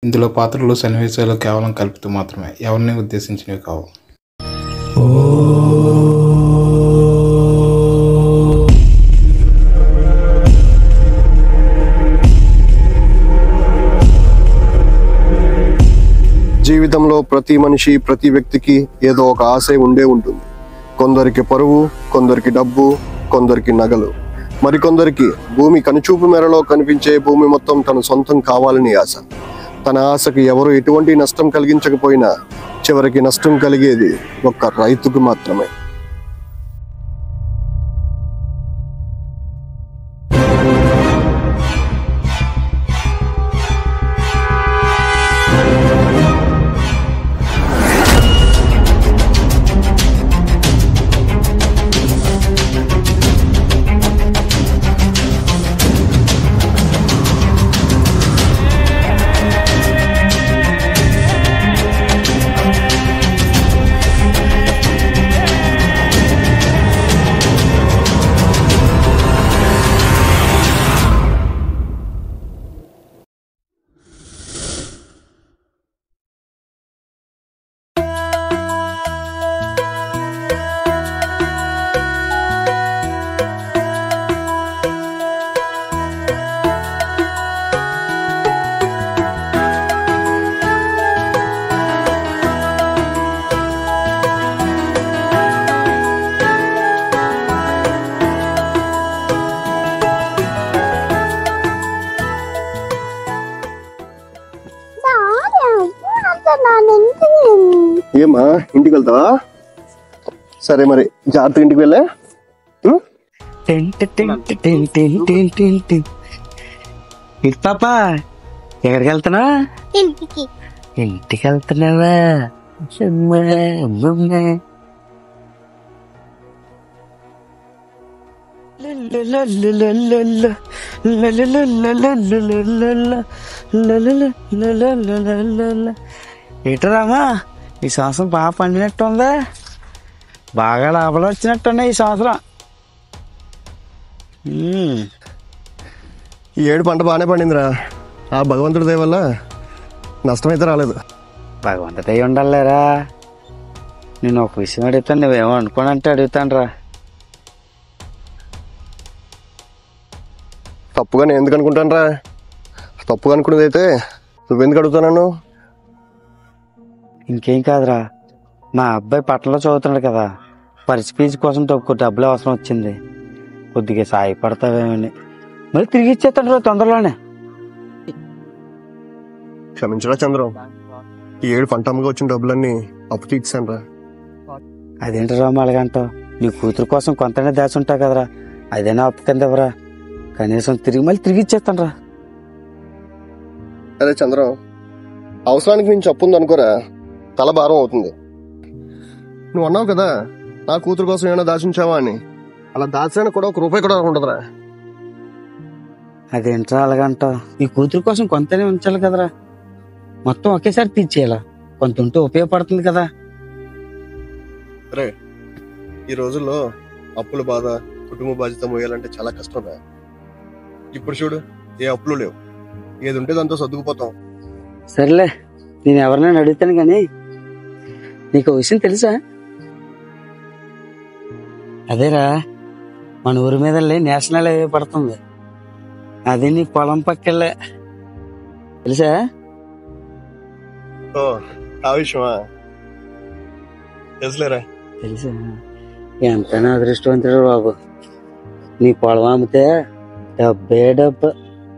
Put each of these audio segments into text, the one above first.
ఇందులో పాత్రలు సన్నివేశాలు కేవలం కల్పితూ మాత్రమే ఎవరిని ఉద్దేశించినవి కావు జీవితంలో ప్రతి మనిషి ప్రతి వ్యక్తికి ఏదో ఒక ఆశ ఉండే ఉంటుంది కొందరికి పరువు కొందరికి డబ్బు కొందరికి నగలు మరికొందరికి భూమి కనుచూపు మేరలో కనిపించే భూమి మొత్తం తన సొంతం కావాలని ఆశ తన ఆశకు ఎవరు ఎటువంటి నష్టం కలిగించకపోయినా చివరికి నష్టం కలిగేది ఒక్క రైతుకు మాత్రమే ఏమా ఇంటికి వెళ్తావా సరే మరి జాగ్రత్త ఇంటికి వెళ్ళే ఉం? Tent tent tent tent tent tent tent. ఇటు పాప ఎక్కడికి వెళ్తున్నా ఇంటికి ఇంటికి వెళ్తున్నావా అమ్మా, అమ్మమ్మ. లలలలలలల, లలలలలలలల, లలలలలలలల. ఏంటో రామా ఈ సంవత్సరం బాగా పండినట్టు ఉందా బాగా లాభాలు వచ్చినట్టున్నాయి ఈ సంవత్సరం మ్మ్. ఈ ఏడు పంట బాగానే పండిందిరా ఆ భగవంతుడి దయ వల్ల నష్టమైతే రాలేదు భగవంతుడు అయి ఉండాలిరా నేను ఒక విషయం అడుగుతాను నువ్వేమో అనుకోనంటే అడుగుతాను రా తప్పుగా నేను ఎందుకు అనుకుంటాను రా తప్పుగా అనుకునేది అయితే నువ్వెందుకు అడుగుతాను ఇంకేం కాదురా మా అబ్బాయి పట్టణంలో చదువుతున్నాడు కదా పరిచి ఫీజు కోసం తక్కువ డబ్బులు అవసరం వచ్చింది కొద్దిగా సాయపడతావేమని మరి తిరిగి ఇచ్చేస్తాడు రా తొందరలోనే క్షమించరా చంద్రం ఈ ఏడు పంట అమ్మగా వచ్చిన డబ్బులన్నీ అప్పు తీర్చాను రా అదేంటి రామ అలాగంటావు నీ కూతురు కోసం కొంతనే దాచి ఉంటావు కదరా అదేనా అప్పు కింద ఇవ్వరా కనీసం తిరిగి మళ్ళీ తిరిగి ఇచ్చేస్తాను రా అరే చంద్రం అవసరానికి మించి అప్పు ఉంది అనుకోరా తల భారం అవుతుంది నువ్వు అన్నావు కదా నా కూతురు కోసం ఏమైనా దాచుంచావా అని అలా దాచాను కూడా ఒక రూపాయి కూడా ఉండదురా అదేంట్రా అలాగంటావు నీ కూతురు కోసం కొంతనే ఉంచాలి కదరా మొత్తం ఒకేసారి తీర్చేయాలా కొంత ఉంటే ఉపయోగపడుతుంది కదా రే ఈ రోజుల్లో అప్పుల బాధ కుటుంబ బాధ్యత మోయాలంటే చాలా కష్టం రా ఇప్పుడు చూడు ఏ అప్పులు లేవు ఏది ఉంటే దాంతో సర్దుకుపోతాం సరేలే నేను ఎవరినైనా అడుగుతాను కానీ నీకు ఓ విషయం తెలుసా అదేరా మన ఊరి మీద నేషనల్ హైవే పడుతుంది అది నీ పొలం పక్కెళ్ళే తెలుసా ఓ ఆ విషయమా తెలుసులేరా తెలుసా ఎంతైనా అదృష్టవంతుడు బాబు నీ పొలం అమ్మితే డబ్బే డబ్బు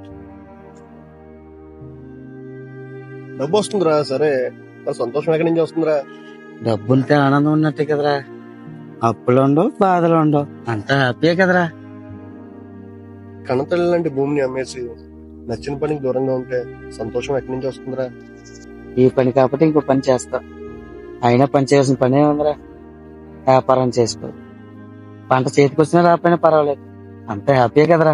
డబ్బు వస్తుందిరా సరే నా సంతోషం ఎక్కడి నుంచి వస్తుందిరా డబ్బుంటే ఆనందం ఉన్నట్టే కదరా అప్పులు ఉండవు బాధలు ఉండవు అంతా హ్యాపీయే కదరా కన్నతల్లి లాంటి భూమిని అమ్మేసి నచ్చిన పనికి దూరంగా ఉంటే సంతోషం ఎక్కడి నుంచి వస్తుందిరా ఈ పని కాకపోతే ఇంకో పని చేస్తా అయినా పని చేయాల్సిన పనే ఉందిరా వ్యాపారం చేసుకో పంట చేతికి వచ్చినా రాకపోయినా పర్వాలేదు అంతా హ్యాపీయే కదరా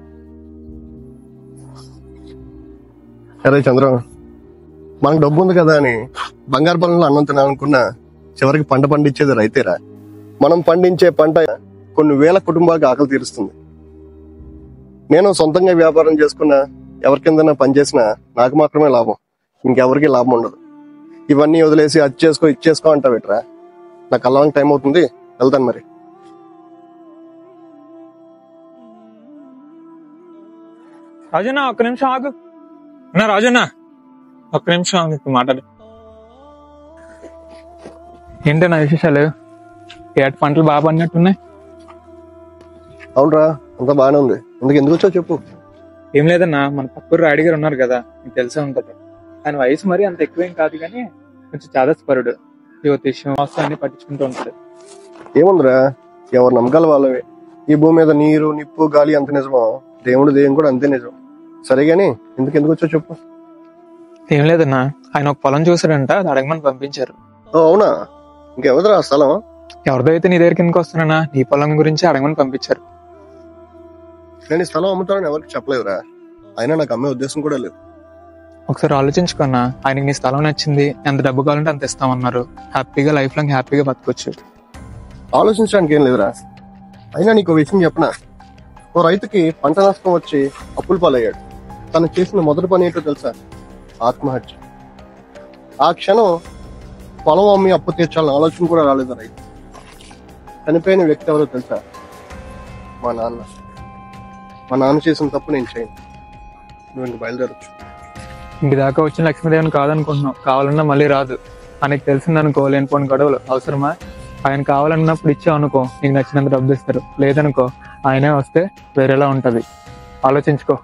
అరే చంద్రం మనకు డబ్బు ఉంది కదా అని బంగారు పొలంలో అన్నం తినాలనుకున్నా చివరికి పంట పండించేది రైతేరా మనం పండించే పంట కొన్ని వేల కుటుంబాలకు ఆకలి తీరుస్తుంది నేను సొంతంగా వ్యాపారం చేసుకున్నా ఎవరి కిందన్నా పనిచేసినా నాకు మాత్రమే లాభం ఇంకెవరికి లాభం ఉండదు ఇవన్నీ వదిలేసి అది చేసుకో ఇది చేసుకో అంటావు ఇట్రా నాకు అల్లానికి టైం అవుతుంది వెళ్తాను మరి రాజన్న ఒక్క నిమిషం ఆగు అన్నా రాజన్న ఒక్క నిమిషం ఆగు ఇప్పుడు మాట్లాడు ఏంటన్నా విశేషాలు ఏట పంటలు బాగా పడినట్టున్నాయి అవునరా అంతా బాగానే ఉంది ఎందుకు ఎందుకు వచ్చావు చెప్పు ఏం లేదన్నా మన పక్కూరు రాడి గారు ఉన్నారు కదా మీకు తెలిసే ఉంటది ఆయన వయసు మరి అంత ఎక్కువేం కాదు కానీ కొంచెం చాదస్పరుడు జ్యోతిష్యం అన్ని పట్టించుకుంటూ ఉంటాడు ఏముందిరా ఎవరు నమ్మకాల వాళ్ళవి ఈ భూమి మీద నీరు నిప్పు గాలి అంత నిజమో దేవుడు దెయ్యం కూడా అంతే నిజం సరే గాని ఎందుకు ఎందుకు వచ్చావు చెప్పు ఏం లేదన్నా ఆయన ఒక పొలం చూసాడంట అది అడగమని పంపించారు ఓ అవునా ఇంకెవరిదిరా ఆ స్థలం ఎవరిదో అయితే నీ దగ్గర కిందకి వస్తున్నానా నీ పొలం గురించి అడగమని పంపించారు నేను ఈ స్థలం అమ్ముతానని ఎవరికి చెప్పలేదురా అయినా నాకు అమ్మే ఉద్దేశం కూడా లేదు ఒకసారి ఆలోచించుకున్నా ఆయనకి నీ స్థలం నచ్చింది ఎంత డబ్బు కావాలంటే అంత ఇస్తామన్నారు హ్యాపీగా లైఫ్ లాంగ్ హ్యాపీగా బతకొచ్చు ఆలోచించడానికి ఏం లేదురా అయినా నీకు విషయం చెప్పనా ఓ రైతుకి పంట నష్టం వచ్చి అప్పుల పాలయ్యాడు తను చేసిన మొదటి పని ఏంటో తెలుసా ఆత్మహత్య ఆ క్షణం పొలం అమ్మి అప్పు తీర్చాలని ఆలోచన కూడా రాలేదు రైతు చనిపోయిన వ్యక్తి ఎవరో తెలుసా మా నాన్న మా నాన్న చేసిన తప్పు నేను చేయను నువ్వు ఇంక బయలుదేరొచ్చు ఇంటి దాకా వచ్చిన లక్ష్మీదేవిని కాదనుకుంటున్నావు కావాలన్నా మళ్ళీ రాదు ఆయనకి తెలిసింది అనుకో లేనిపోని గొడవలు అవసరమా ఆయన కావాలన్నప్పుడు ఇచ్చావు అనుకో నీకు నచ్చినంత డబ్బు ఇస్తారు లేదనుకో ఆయనే వస్తే వేరేలా ఉంటది ఆలోచించుకో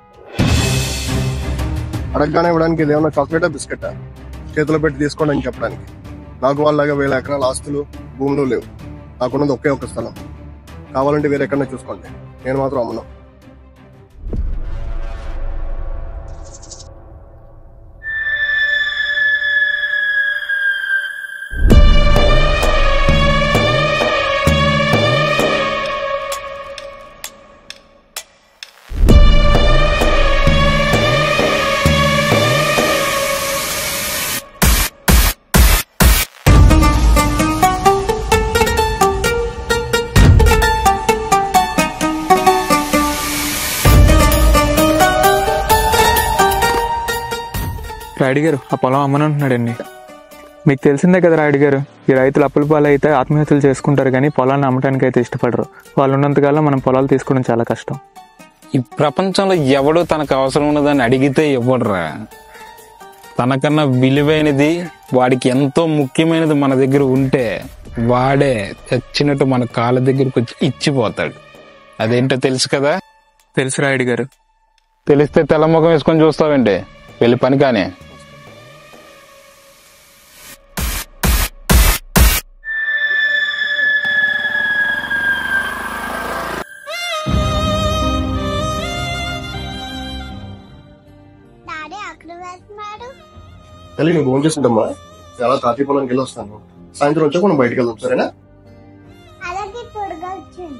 అడగగానే ఇవ్వడానికి ఇదేమన్నా చాక్లెటా బిస్కెటా చేతిలో పెట్టి తీసుకోండి అని చెప్పడానికి నాకు వాళ్ళగా వేల ఎకరాల ఆస్తులు భూములు లేవు నాకున్నది ఒకే ఒక స్థలం కావాలంటే వేరే ఎక్కడన్నా చూసుకోండి నేను మాత్రం అమ్మను రాయుడు గారు ఆ పొలం అమ్మనంటున్నాడండి మీకు తెలిసిందే కదా రాయుడు గారు ఈ రైతులు అప్పుల పాలు అయితే ఆత్మహత్యలు చేసుకుంటారు కానీ పొలాన్ని అమ్మటానికి అయితే ఇష్టపడరు వాళ్ళు ఉన్నంతకాలం మనం పొలాలు తీసుకోవడం చాలా కష్టం ఈ ప్రపంచంలో ఎవడు తనకు అవసరం ఉన్నదని అడిగితే ఇవ్వడురా తనకన్నా విలువైనది వాడికి ఎంతో ముఖ్యమైనది మన దగ్గర ఉంటే వాడే చచ్చినట్టు మన కాళ్ళ దగ్గరకు వచ్చి ఇచ్చిపోతాడు అదేంటో తెలుసు కదా తెలుసు రాయుడు గారు తెలిస్తే తెల్లముఖం వేసుకొని చూస్తావేంటి వెళ్ళి పని కానీ డాడీ అక్కడ వేస్తున్నాడు తల్లి నువ్వు ఫోన్ చేసిందమ్మా చాలా తాతి పొలంకి వెళ్ళి వస్తాను సాయంత్రం వచ్చాక మనం బయటికి వెళ్దాం సరేనా అలాగే త్వరగా వచ్చింది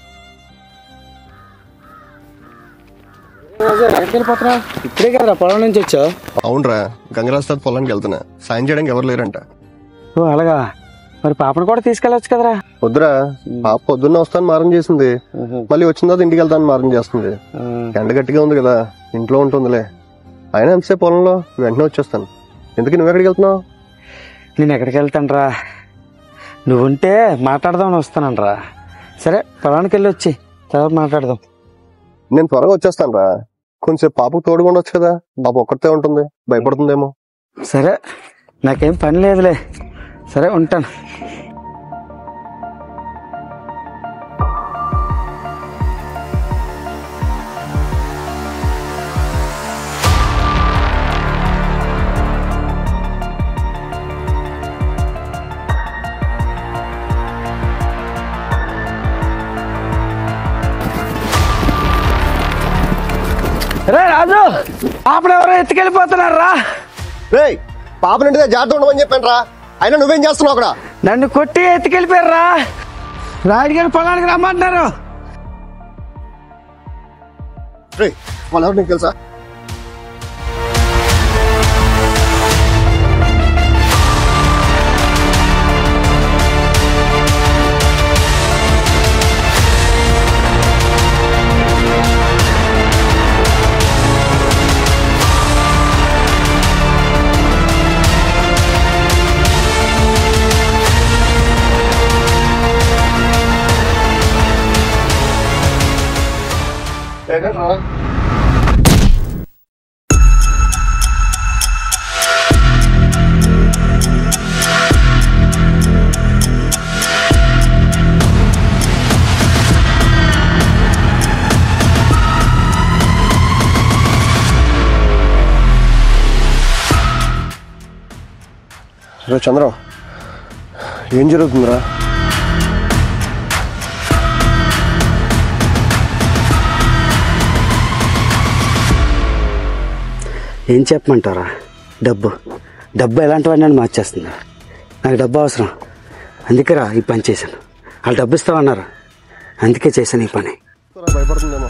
ఇప్పుడే కదా పొలం నుంచి వచ్చావు అవునరా గంగరాజ్ పొలానికి వెళ్తున్నా సాయం చేయడానికి ఎవరు లేరంట ఓ అలాగా మరి పాపను కూడా తీసుకెళ్ళొచ్చు కదరా వద్దురా పాప పొద్దున్న వస్తాను మారం చేసింది మళ్ళీ వచ్చిన తర్వాత ఇంటికి వెళ్తాను మారం చేస్తుంది ఎండ గట్టిగా ఉంది కదా ఇంట్లో ఉంటుందిలే అయినా ఎంతసేపు పొలంలో వెంటనే వచ్చేస్తాను ఎందుకు నువ్వు ఎక్కడికి వెళ్తున్నావు నేను ఎక్కడికి వెళ్తానురా నువ్వుంటే మాట్లాడదామని వస్తానంరా సరే పొలానికి వెళ్ళి వచ్చి తర్వాత మాట్లాడదాం నేను త్వరగా వచ్చేస్తాను రా కొంచెం పాపకు తోడుగా ఉండొచ్చు కదా పాప ఒక్కటే ఉంటుంది భయపడుతుందేమో సరే నాకేం పని లేదులే సరే ఉంటాను రే రాజు పాపను ఎవరో ఎత్తుకెళ్ళిపోతున్నారు రా రే పాప నుండి జాగ్రత్త ఉండమని చెప్పాను రా అయినా నువ్వేం చేస్తున్నావు అక్కడ నన్ను కొట్టి ఎత్తుకెళ్ళిపోయారు రా రాయుడు గారి పొలానికి రమ్మంటున్నారు రే వాళ్ళు ఎవరు నీకు తెలుసా రే చంద్రం ఏం జరుగుతుందిరా ఏం చెప్పమంటారా డబ్బు డబ్బు ఎలాంటివన్నీ నన్ను మార్చేస్తుంది నాకు డబ్బు అవసరం అందుకేరా ఈ పని చేశాను వాళ్ళు డబ్బు ఇస్తామన్నారు అందుకే చేశాను ఈ పని భయపడుతుందేమో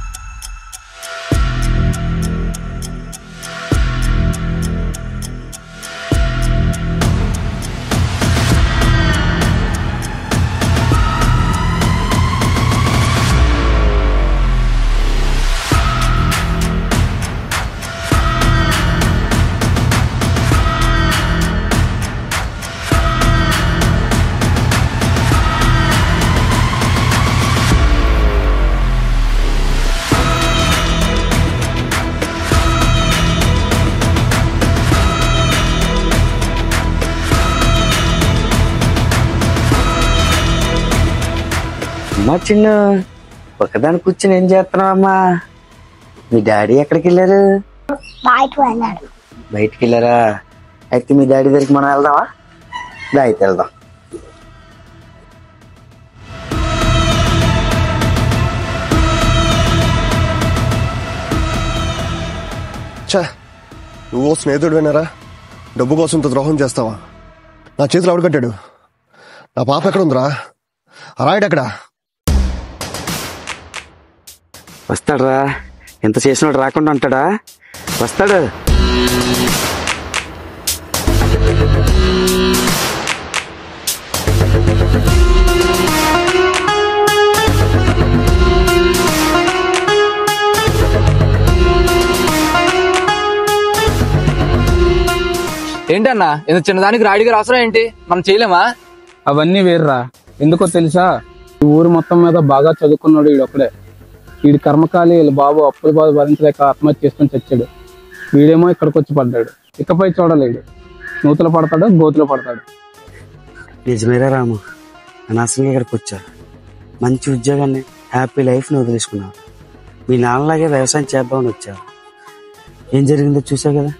అమ్మా చిన్న ఒకదాని కూర్చొని ఏం చేస్తున్నావు అమ్మా మీ డాడీ ఎక్కడికి వెళ్ళారు బయటకు వెళ్ళాడు బయటికి వెళ్ళారా అయితే మీ డాడీ దగ్గరికి మనం వెళ్దామా దా అయితే వెళ్దాం ఛా నువ్వు స్నేహితుడివేనారా డబ్బు కోసం ఇంత ద్రోహం చేస్తావా నా చేతిలో ఎవడు కట్టాడు నా పాప ఎక్కడ ఉందిరా ఆ రాయుడు ఎక్కడ వస్తాడరా ఎంత చేసినోడు రాకుండా ఉంటాడా వస్తాడు ఏంటన్నా ఇంత చిన్నదానికి రాయుడిగా అవసరం ఏంటి మనం చేయలేమా అవన్నీ వేర్రా ఎందుకో తెలుసా ఈ ఊరు మొత్తం మీద బాగా చదువుకున్నాడు వీడు ఒకడే వీడి కర్మకాలి వీళ్ళ బాబు అప్పుల బాధ భరించలేక ఆత్మహత్య చేసుకొని చచ్చాడు వీడేమో ఇక్కడికి వచ్చి పడ్డాడు ఇకపై చూడలేడు నూతులు పడతాడు గోతులు పడతాడు నిజమేరా రాము అనవసరంగా ఇక్కడికి వచ్చారు మంచి ఉద్యోగాన్ని హ్యాపీ లైఫ్ని వదిలేసుకున్నావు మీ నాన్నలాగే వ్యవసాయం చేద్దామని వచ్చారు ఏం జరిగిందో చూసావు కదా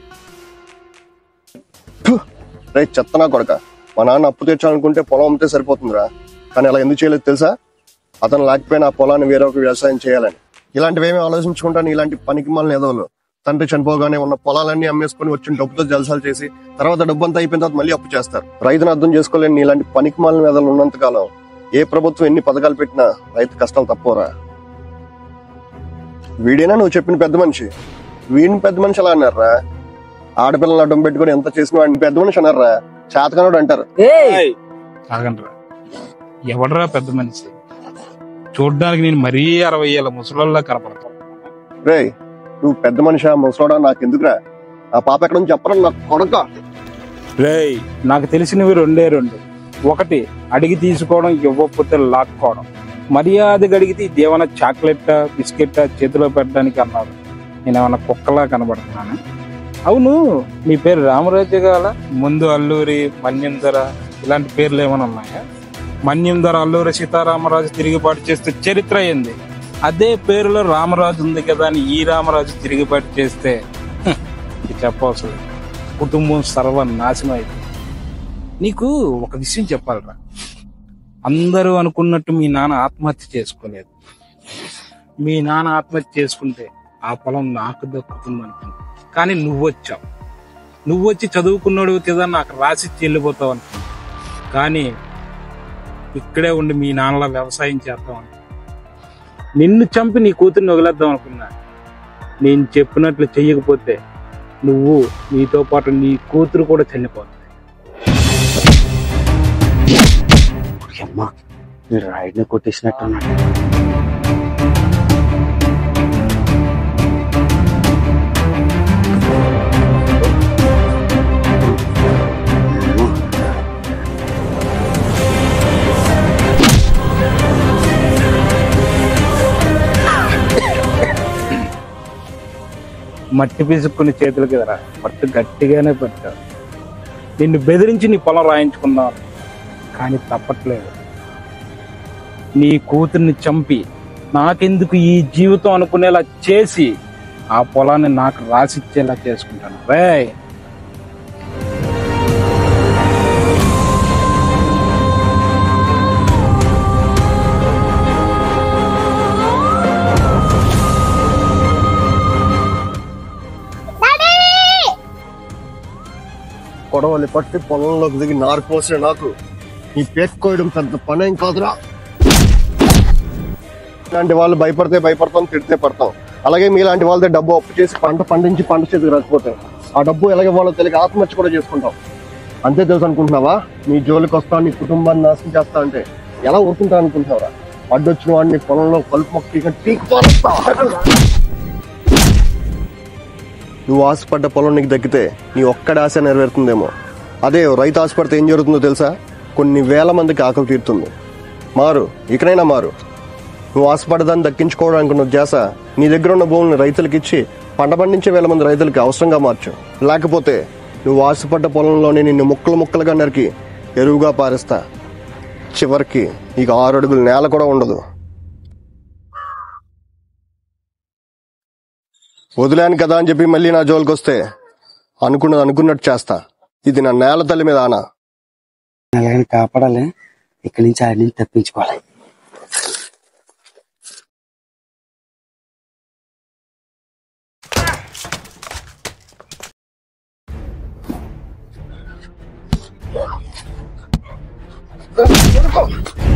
రే చెత్తనా కొడక మా నాన్న అప్పు తెచ్చాలనుకుంటే పొలం అమ్మితే సరిపోతుందిరా కానీ అలా ఎందుకు చేయలేదు తెలుసా అతను లేకపోయినా ఆ పొలాన్ని వేరే ఒక వ్యవసాయం చేయాలని ఇలాంటివేమీ ఆలోచించుకుంటాను ఇలాంటి పనికి మాలిన ఎదవలు తండ్రి చనిపోగానే ఉన్న పొలాలన్నీ అమ్మేసుకొని వచ్చిన డబ్బుతో జలసాలు చేసి తర్వాత డబ్బు అంతా అయిపోయిన తర్వాత మళ్ళీ అప్పు చేస్తారు రైతును అర్థం చేసుకోలేని ఇలాంటి పనికి మాలిన ఎదవలు ఉన్నంత కాలం ఏ ప్రభుత్వం ఎన్ని పథకాలు పెట్టినా రైతు కష్టాలు తప్పవరా వీడేనా నువ్వు చెప్పిన పెద్ద మనిషి వీడిని పెద్ద మనిషి అలా అన్నారా ఆడపిల్లలు అడ్డం పెట్టుకొని ఎంత చేసిన వాడిని పెద్ద మనిషి అన్నారా చేతకనోడు అంటారు ఆగండ్రా ఎవడరా పెద్ద మనిషి చూడ్డానికి నేను మరీ అరవై ఏళ్ళ ముసలోళ్ళ కనపడతాను రే నువ్వు పెద్ద మనిషా ముసలోడా నాకు ఎందుకురా ఆ పాప ఎక్కడ నుంచి చెప్పరా నా కొడక రేయ్ నాకు తెలిసినవి రెండే రెండు ఒకటి అడిగి తీసుకోవడం ఇవ్వకపోతే లాక్కోవడం మర్యాదగా అడిగితే ఇది ఏమైనా చాక్లెట్ బిస్కెట్ చేతిలో పెట్టడానికి అన్నారు నేను ఏమైనా కుక్కలా కనబడుతున్నాను అవును నీ పేరు రామరాజు గాల ముందు అల్లూరి మన్యంధర ఇలాంటి పేర్లు ఏమైనా ఉన్నాయా మన్యంధర అల్లూరి సీతారామరాజు తిరుగుబాటు చేస్తే చరిత్ర అయింది అదే పేరులో రామరాజు ఉంది కదా అని ఈ రామరాజు తిరుగుబాటు చేస్తే హ్మ్, ఇది చెప్పవసరం లేదు. కుటుంబం సర్వనాశనం అయిపోయింది నీకు ఒక విషయం చెప్పాలరా అందరూ అనుకున్నట్టు మీ నాన్న ఆత్మహత్య చేసుకోలేదు మీ నాన్న ఆత్మహత్య చేసుకుంటే ఆ పొలం నాకు దక్కుతుంది అనుకున్నా కానీ నువ్వు వచ్చావు నువ్వు వచ్చి చదువుకున్నాడు కదా నాకు రాసిచ్చి వెళ్ళిపోతావు అనుకున్నా కానీ ఇక్కడే ఉండి మీ నాన్నలా వ్యవసాయం చేద్దాం అనుకున్నా నిన్ను చంపి నీ కూతుర్ని వదిలేద్దాం అనుకున్నా నేను చెప్పినట్లు చెయ్యకపోతే నువ్వు నీతో పాటు నీ కూతురు కూడా చనిపోతుంది అమ్మా మీరు రాయుడిని కొట్టేసినట్టున్నాడు మట్టి పిసుక్కుని చేతులకి ఎదరా పట్టు గట్టిగానే పెట్టావు నిన్ను బెదిరించి నీ పొలం రాయించుకుందాం కానీ తప్పట్లేదు నీ కూతుర్ని చంపి నాకెందుకు ఈ జీవితం అనుకునేలా చేసి ఆ పొలాన్ని నాకు రాసిచ్చేలా చేసుకుంటాను రే కొడవలి పట్టి పొలంలోకి దిగి నారు పోసిన నాకు ఈ పేక్కోయడం పెద్ద పనేం కాదురా ఇలాంటి వాళ్ళు భయపడితే భయపడతాం తిడితే పడతాం అలాగే మీలాంటి వాళ్ళతో డబ్బు అప్పు చేసి పంట పండించి పంట చేతికి రాకపోతే ఆ డబ్బు ఎలాగే వాళ్ళో తెలియక ఆత్మహత్య కూడా చేసుకుంటాం అంతే తెలుసు అనుకుంటున్నావా నీ జోలికి వస్తా నీ కుటుంబాన్ని నాశనం చేస్తా అంటే ఎలా ఊరుకుంటా అనుకుంటున్నావురా అడ్డొచ్చిన వాడిని పొలంలో కలుపు మొక్క పీక్ పారేస్తా. నువ్వు ఆశపడ్డ పొలం నీకు దక్కితే నీ ఒక్కడి ఆశ నెరవేరుతుందేమో అదే ఓ రైతు ఆశపడితే ఏం జరుగుతుందో తెలుసా కొన్ని వేల మందికి ఆకలి తీరుతుంది మారు ఇకనైనా మారు నువ్వు ఆశపడ్డదాన్ని దక్కించుకోవడానికి ఉన్న ధ్యాస నీ దగ్గర ఉన్న భూములను రైతులకు ఇచ్చి పంట పండించే వేల మంది రైతులకి అవసరంగా మార్చు లేకపోతే నువ్వు ఆశపడ్డ పొలంలోనే నిన్ను ముక్కలు ముక్కలుగా నరికి ఎరువుగా పారేస్తా చివరికి ఇక ఆరు అడుగుల నేల కూడా ఉండదు వదిలాను కదా అని చెప్పి మళ్ళీ నా జోలికి వస్తే అనుకున్నది అనుకున్నట్టు చేస్తా ఇది నా నేల తల్లి మీద ఆనా అలాగని కాపాడాలి ఇక్కడి నుంచి ఆడి నుంచి తప్పించుకోవాలి కొడుకో